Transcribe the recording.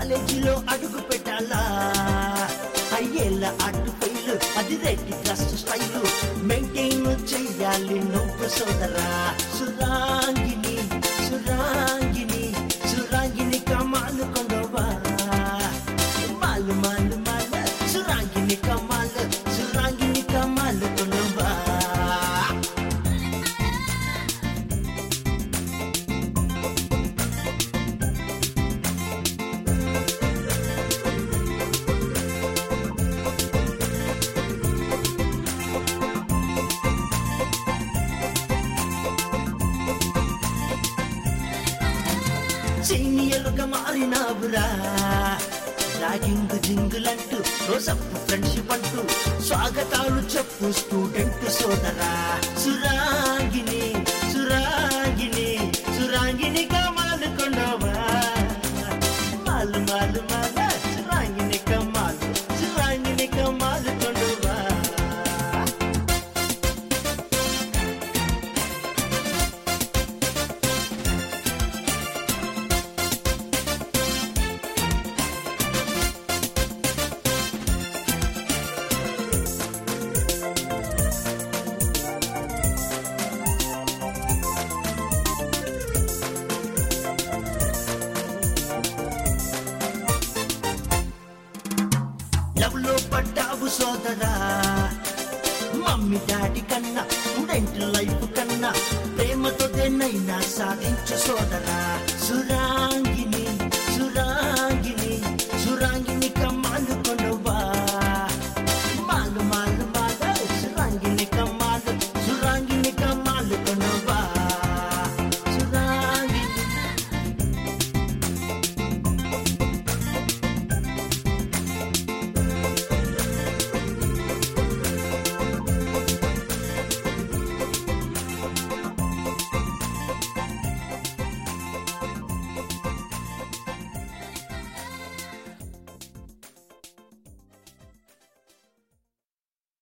కాలేజీలో అడుగు పెట్టాలా అయ్యేళ్ళ అటు ఫైలు అది రెడ్డి డ్రెస్ స్టైలు మెయింటైన్ చెయ్యాలి నువ్వు సోదరా సురాంగిని సురాంగిని సురాంగిని కమాలు కొండవా మాలు మాలు మాల సురాంగిని కమాలు సురాంగిని కమాలు కొండవా సీనియర్గా మారినావురా రాగింగ్ జింగులంటూ రోజప్పు ఫ్రెండ్షిప్ అంటూ స్వాగతాలు చెప్పు స్టూడెంట్ సోదరా సురాంగిని సురాంగిని సురాంగిని కమాలు కొండవా మాలు మాలు మాల సురాంగిని కమాలు సురాంగిని కమాలు కొండవా లవ్ లో పడ్డావు సోదరా మమ్మీ డాడీ కన్నా స్టూడెంట్ లైఫ్ కన్నా ప్రేమతో దేన్నైనా సాధించు సోదరా సురాంగిని